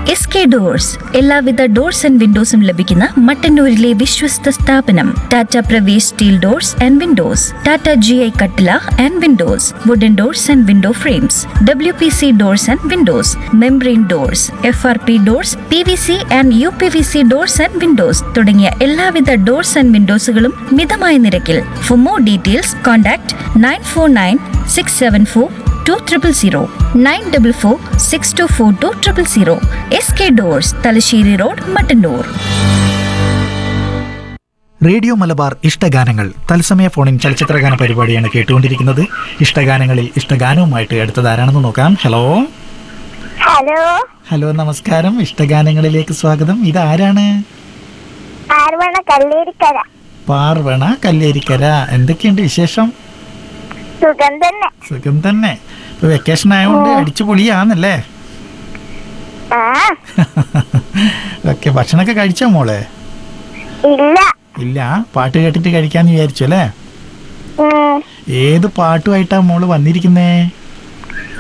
S K doors എല്ലാവിധ doors and വിൻഡോസും ലഭിക്കുന്ന മട്ടന്നൂരിലെ വിശ്വസ്ത സ്ഥാപനം Tata Pravesh steel doors and windows Tata G I കട്ടില and windows wooden doors and window frames W P C doors and windows membrane doors F R P doors P V C and U P V C doors and windows തുടങ്ങിയ എല്ലാവിധ doors and വിൻഡോസുകളും മിതമായ നിരക്കിൽ for more details contact nine four nine six seven four two triple zero nine double four six two four two triple zero S K doors Thalassery road Mattannur radio Malabar ഇഷ്ടഗാനങ്ങൾ തത്സമയ ഫോണിൻ ചലച്ചിത്രഗാന പരിപാടിയാണ് കേട്ടുകൊണ്ടിരിക്കുന്നത് ഇഷ്ടഗാനങ്ങളിൽ ഇഷ്ടഗാനവുമായിട്ട് അടുത്തത് ആരാണെന്ന് നോക്കാം ഹലോ ഹലോ ഹലോ നമസ്കാരം ഇഷ്ടഗാനങ്ങളിലേക്ക് സ്വാഗതം ഇത് ആരാണ് ആർവണ കല്ലേരിക്കര പാർവണ കല്ലേരിക്കര എന്തൊക്കെയുണ്ട് വിശേഷം സുഖം തന്നെ സുഖം തന്നെ ഇപ്പൊ വെക്കേഷൻ ആയതുകൊണ്ട് അടിച്ചു പൊളിയാന്നല്ലേ ആ ഓക്കെ ഭക്ഷണമൊക്കെ കഴിച്ചോ മോളെ ഇല്ല ഇല്ല പാട്ട് കേട്ടിട്ട് കഴിക്കാന്ന് വിചാരിച്ചു അല്ലേ ഉം, ഏത് പാട്ടുമായിട്ടാ മോള് വന്നിരിക്കുന്നേ